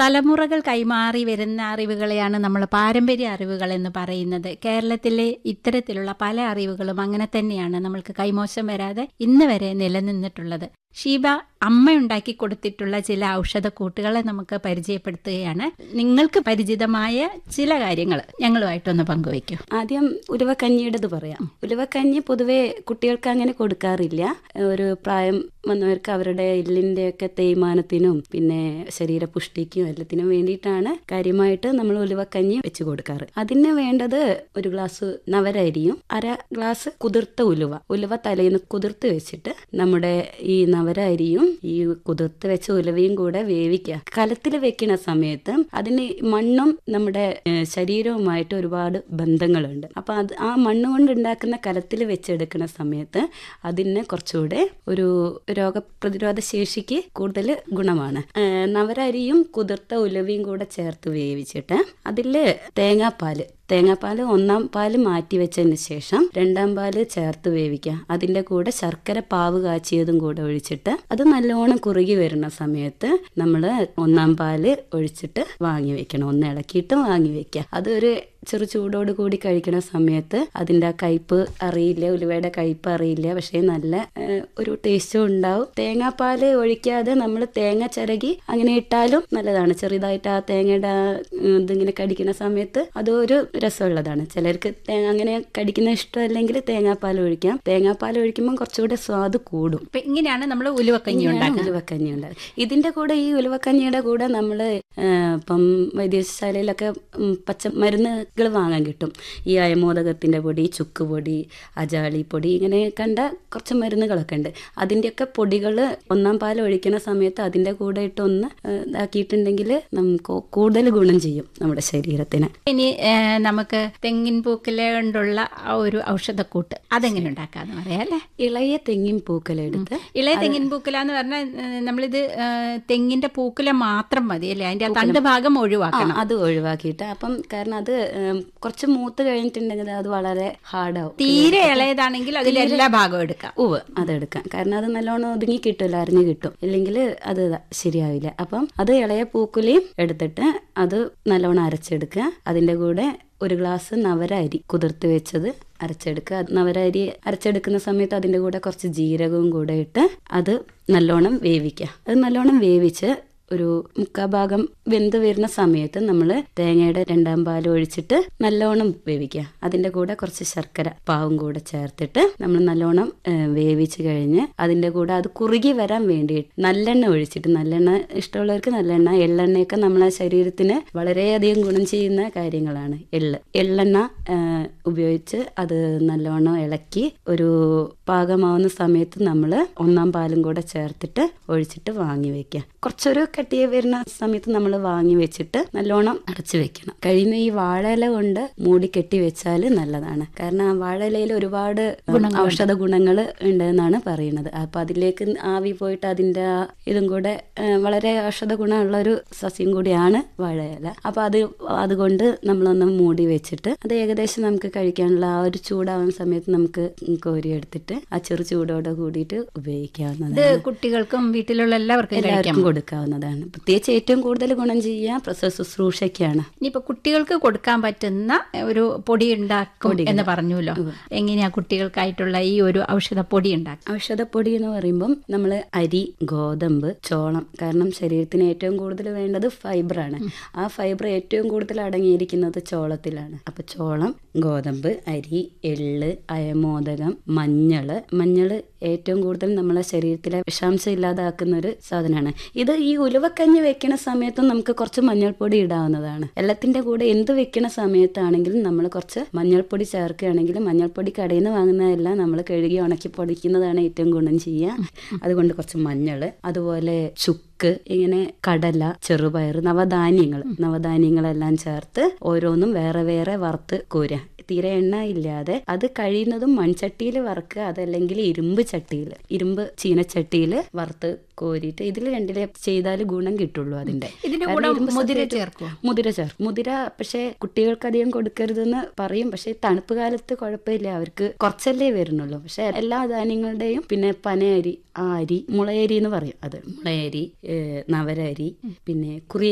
തലമുറകൾ കൈമാറി വരുന്ന അറിവുകളെയാണ് നമ്മൾ പാരമ്പര്യ അറിവുകൾ എന്ന് പറയുന്നത് കേരളത്തിലെ ഇത്തരത്തിലുള്ള പല അറിവുകളും അങ്ങനെ തന്നെയാണ് നമ്മൾക്ക് കൈമോശം വരാതെ ഇന്ന് വരെ നിലനിന്നിട്ടുള്ളത് ഷീബ അമ്മ ഉണ്ടാക്കി കൊടുത്തിട്ടുള്ള ചില ഔഷധക്കൂട്ടുകളെ നമുക്ക് പരിചയപ്പെടുത്തുകയാണ് നിങ്ങൾക്ക് പരിചിതമായ ചില കാര്യങ്ങൾ ഞങ്ങളുമായിട്ടൊന്ന് പങ്കുവയ്ക്കൂ ആദ്യം ഉലുവക്കഞ്ഞിയുടേത് പറയാം ഉലുവക്കഞ്ഞി പൊതുവെ കുട്ടികൾക്ക് അങ്ങനെ കൊടുക്കാറില്ല ഒരു പ്രായം വന്നവർക്ക് അവരുടെ എല്ലിന്റെ ഒക്കെ തേയ്മാനത്തിനും പിന്നെ ശരീരപുഷ്ടിക്കും എല്ലാത്തിനും വേണ്ടിയിട്ടാണ് കാര്യമായിട്ട് നമ്മൾ ഉലുവക്കഞ്ഞി വെച്ച് കൊടുക്കാറ് അതിന് വേണ്ടത് ഒരു ഗ്ലാസ് നവരരിയും അര ഗ്ലാസ് കുതിർത്ത ഉലുവ ഉലുവ തലേന്ന് കുതിർത്ത് വെച്ചിട്ട് നമ്മുടെ ഈ നവര അരിയും ഈ കുതിർത്ത് വെച്ച ഉലുവയും കൂടെ വേവിക്കുക കലത്തിൽ വെക്കുന്ന സമയത്ത് അതിന് മണ്ണും നമ്മുടെ ഏഹ്, ശരീരവുമായിട്ട് ഒരുപാട് ബന്ധങ്ങളുണ്ട് അപ്പൊ അത് ആ മണ്ണ് കൊണ്ട് ഉണ്ടാക്കുന്ന കലത്തിൽ വെച്ചെടുക്കുന്ന സമയത്ത് അതിന് കുറച്ചുകൂടെ ഒരു രോഗപ്രതിരോധ ശേഷിക്ക് കൂടുതൽ ഗുണമാണ് ഏഹ്, നവരരിയും കുതിർത്ത ഉലുവയും കൂടെ ചേർത്ത് വേവിച്ചിട്ട് അതിൽ തേങ്ങാപ്പാല് തേങ്ങാപ്പാൽ ഒന്നാം പാല് മാറ്റി വെച്ചതിന് ശേഷം രണ്ടാം പാല് ചേർത്ത് വേവിക്കുക അതിന്റെ കൂടെ ശർക്കര പാവ് കാച്ചിയതും കൂടെ ഒഴിച്ചിട്ട് അത് നല്ലോണം കുറുകി വരുന്ന സമയത്ത് നമ്മൾ ഒന്നാം പാല് ഒഴിച്ചിട്ട് വാങ്ങി വെക്കണം ഒന്ന് ഇളക്കിയിട്ട് വാങ്ങി വെക്കുക അതൊരു ചെറു ചൂടോട് കൂടി കഴിക്കുന്ന സമയത്ത് അതിന്റെ ആ കയ്പ്പ് അറിയില്ല ഉലുവയുടെ കയ്പ്പ് അറിയില്ല പക്ഷേ നല്ല ഏഹ്, ഒരു ടേസ്റ്റും ഉണ്ടാവും തേങ്ങാപ്പാല് ഒഴിക്കാതെ നമ്മൾ തേങ്ങ ചിരകി അങ്ങനെ ഇട്ടാലും നല്ലതാണ് ചെറുതായിട്ട് ആ തേങ്ങയുടെ ആ, ഉം, ഇതിങ്ങനെ കടിക്കുന്ന സമയത്ത് അതൊരു രസമുള്ളതാണ് ചിലർക്ക് തേങ്ങ അങ്ങനെ കടിക്കുന്ന ഇഷ്ടമല്ലെങ്കിൽ തേങ്ങാപ്പാൽ ഒഴിക്കാം തേങ്ങാപ്പാൽ ഒഴിക്കുമ്പോൾ കുറച്ചുകൂടെ സ്വാദ് കൂടും അപ്പൊ ഇങ്ങനെയാണ് നമ്മൾ ഉലുവക്കഞ്ഞി ഇങ്ങനെയാണ് ഉണ്ടാക്കുന്നത് ഉലുവക്കഞ്ഞി ഉണ്ടാകും ഇതിന്റെ കൂടെ ഈ ഉലുവക്കഞ്ഞിയുടെ കൂടെ നമ്മൾ ഇപ്പം വൈദ്യശാലയിലൊക്കെ ഉം, പച്ചമരുന്നുകൾ വാങ്ങാൻ കിട്ടും ഈ അയമോദകത്തിന്റെ പൊടി ചുക്ക് പൊടി അജാളി പൊടി ഇങ്ങനെ കണ്ട കുറച്ച് മരുന്നുകളൊക്കെ ഉണ്ട് അതിന്റെയൊക്കെ പൊടികൾ ഒന്നാം പാൽ ഒഴിക്കുന്ന സമയത്ത് അതിന്റെ കൂടെ ഇട്ടൊന്ന് ഏഹ്, ഇതാക്കിയിട്ടുണ്ടെങ്കിൽ നമുക്ക് കൂടുതൽ ഗുണം ചെയ്യും നമ്മുടെ ശരീരത്തിന് ഇനി ഏഹ്, നമുക്ക് തെങ്ങിൻ പൂക്കില കൊണ്ടുള്ള ആ ഒരു ഔഷധക്കൂട്ട് അതെങ്ങനെ ഉണ്ടാക്കാന്ന് പറയാം അല്ലേ ഇളയ തെങ്ങിൻ പൂക്കലെടുത്ത് ഇളയ തെങ്ങിൻ പൂക്കുല എന്ന് പറഞ്ഞാൽ ഏഹ്, നമ്മളിത് ഏഹ്, തെങ്ങിന്റെ പൂക്കുല മാത്രം മതി അല്ലേ അതിന്റെ ആ തണ്ട് ഭാഗം ആ, ഒഴിവാക്കണം അത് ഒഴിവാക്കിയിട്ട് അപ്പം കാരണം അത് ഉം, കുറച്ച് മൂത്ത് കഴിഞ്ഞിട്ടുണ്ടെങ്കിൽ അത് വളരെ ഹാർഡാവും തീരെ ഇളയതാണെങ്കിൽ അതിൽ എല്ലാ ഭാഗവും എടുക്കാം ഉവ് അതെടുക്കാം കാരണം അത് നല്ലോണം ഒതുങ്ങി കിട്ടുമല്ലോ അരിഞ്ഞു കിട്ടും ഇല്ലെങ്കിൽ അത് ഇതാ ശരിയാവില്ല അപ്പം അത് ഇളയ പൂക്കുലിയും എടുത്തിട്ട് അത് നല്ലോണം അരച്ചെടുക്കുക അതിന്റെ കൂടെ ഒരു ഗ്ലാസ് നവര അരി കുതിർത്ത് വെച്ചത് അരച്ചെടുക്കുക അത് നവര അരി അരച്ചെടുക്കുന്ന സമയത്ത് അതിന്റെ കൂടെ കുറച്ച് ജീരകവും കൂടെ ഇട്ട് അത് നല്ലോണം വേവിക്കുക അത് നല്ലോണം വേവിച്ച് ഒരു മുക്കാ ഭാഗം വെന്ത് വരുന്ന സമയത്ത് നമ്മൾ തേങ്ങയുടെ രണ്ടാം പാൽ ഒഴിച്ചിട്ട് നല്ലോണം വേവിക്കുക അതിന്റെ കൂടെ കുറച്ച് ശർക്കര പാവും കൂടെ ചേർത്തിട്ട് നമ്മൾ നല്ലോണം ഏഹ്, വേവിച്ച് കഴിഞ്ഞ് അതിന്റെ കൂടെ അത് കുറുകി വരാൻ വേണ്ടി നല്ലെണ്ണ ഒഴിച്ചിട്ട് നല്ലെണ്ണ ഇഷ്ടമുള്ളവർക്ക് നല്ലെണ്ണ എള്ളെണ്ണയൊക്കെ നമ്മളെ ശരീരത്തിന് വളരെയധികം ഗുണം ചെയ്യുന്ന കാര്യങ്ങളാണ് എള്ള് എള്ളെണ്ണ ഏഹ്, ഉപയോഗിച്ച് അത് നല്ലോണം ഇളക്കി ഒരു പാകമാവുന്ന സമയത്ത് നമ്മൾ ഒന്നാം പാലും കൂടെ ചേർത്തിട്ട് ഒഴിച്ചിട്ട് വാങ്ങി വെക്കുക കുറച്ചൊരു കട്ടിയെ വരുന്ന സമയത്ത് നമ്മൾ വാങ്ങി വെച്ചിട്ട് നല്ലോണം അടച്ചു വെക്കണം കഴിയുന്ന ഈ വാഴയില കൊണ്ട് മൂടി കെട്ടി വെച്ചാൽ നല്ലതാണ് കാരണം ആ വാഴയിലയിൽ ഒരുപാട് ഔഷധ ഗുണങ്ങൾ ഉണ്ട് എന്നാണ് പറയുന്നത് അപ്പൊ അതിലേക്ക് ആവി പോയിട്ട് അതിന്റെ ആ ഇതും കൂടെ ആ, വളരെ ഔഷധ ഗുണമുള്ള ഒരു സസ്യം കൂടിയാണ് വാഴയില അപ്പൊ അത് അതുകൊണ്ട് നമ്മളൊന്ന് മൂടി വെച്ചിട്ട് അത് ഏകദേശം നമുക്ക് കഴിക്കാനുള്ള ആ ഒരു ചൂടാവുന്ന സമയത്ത് നമുക്ക് കോരി എടുത്തിട്ട് ആ ചെറു ചൂടോടെ കൂടിയിട്ട് ഉപയോഗിക്കാവുന്നതാണ് ഇത് കുട്ടികൾക്കും വീട്ടിലുള്ള എല്ലാവർക്കും കഴിക്കാം എല്ലാവർക്കും കൊടുക്കാവുന്നതാണ് പ്രത്യേകിച്ച് ഏറ്റവും കൂടുതൽ ഗുണം ചെയ്യുക പ്രസവ ശുശ്രൂഷയ്ക്കാണ് ഇനിയിപ്പോ കുട്ടികൾക്ക് കൊടുക്കാൻ പറ്റുന്ന ഒരു പൊടി ഉണ്ടാക്കും എന്ന് പറഞ്ഞല്ലോ എങ്ങനെയാ കുട്ടികൾക്കായിട്ടുള്ള ഈ ഒരു ഔഷധ പൊടി ഉണ്ടാക്കും ഔഷധപ്പൊടി എന്ന് പറയുമ്പം നമ്മൾ അരി ഗോതമ്പ് ചോളം കാരണം ശരീരത്തിന് ഏറ്റവും കൂടുതൽ വേണ്ടത് ഫൈബറാണ് ആ ഫൈബർ ഏറ്റവും കൂടുതൽ അടങ്ങിയിരിക്കുന്നത് ചോളത്തിലാണ് അപ്പൊ ചോളം ഗോതമ്പ് അരി എള്ള് അയമോദകം മഞ്ഞള് മഞ്ഞള് ഏറ്റവും കൂടുതൽ നമ്മളെ ശരീരത്തിലെ വിഷാംശം ഇല്ലാതാക്കുന്ന ഒരു സാധനമാണ് ഇത് ഈ ഉലുവക്കഞ്ഞി വെക്കുന്ന സമയത്തും നമുക്ക് കുറച്ച് മഞ്ഞൾപ്പൊടി ഇടാവുന്നതാണ് എല്ലാത്തിന്റെ കൂടെ എന്ത് വെക്കുന്ന സമയത്താണെങ്കിലും നമ്മൾ കുറച്ച് മഞ്ഞൾപ്പൊടി ചേർക്കുകയാണെങ്കിൽ മഞ്ഞൾപ്പൊടി കടയിൽ നിന്ന് വാങ്ങുന്നതെല്ലാം നമ്മൾ കഴുകി ഉണക്കി പൊടിക്കുന്നതാണ് ഏറ്റവും ഗുണം ചെയ്യുക അതുകൊണ്ട് കുറച്ച് മഞ്ഞൾ അതുപോലെ ചുക്ക് ഇങ്ങനെ കടല ചെറുപയർ നവധാന്യങ്ങൾ നവധാന്യങ്ങളെല്ലാം ചേർത്ത് ഓരോന്നും വേറെ വേറെ വറുത്ത് കോരുക തീരെ എണ്ണ ഇല്ലാതെ അത് കഴിയുന്നതും മൺചട്ടിയിൽ വറുക്കുക അതല്ലെങ്കിൽ ഇരുമ്പ് ചട്ടിയിൽ ഇരുമ്പ് ചീനച്ചട്ടിയിൽ വറുത്ത് കോരിയിട്ട് ഇതിൽ രണ്ടിലെ ചെയ്താൽ ഗുണം കിട്ടുള്ളൂ അതിന്റെ ഇതിന്റെ കാരണം കൂടെ ഇരുമ്പ് മുതിര സത്യമായിട്ടും ചേർക്കുമോ മുതിര ചേർക്കും മുതിര പക്ഷേ കുട്ടികൾക്ക് അധികം കൊടുക്കരുതെന്ന് പറയും പക്ഷേ തണുപ്പ് കാലത്ത് കുഴപ്പമില്ല അവർക്ക് കുറച്ചല്ലേ വരുന്നുള്ളൂ പക്ഷെ എല്ലാ ധാന്യങ്ങളുടെയും പിന്നെ പനയരി ആ അരി മുളയരി എന്ന് പറയും അത് മുളയരി ഏഹ് നവരരി പിന്നെ കുറി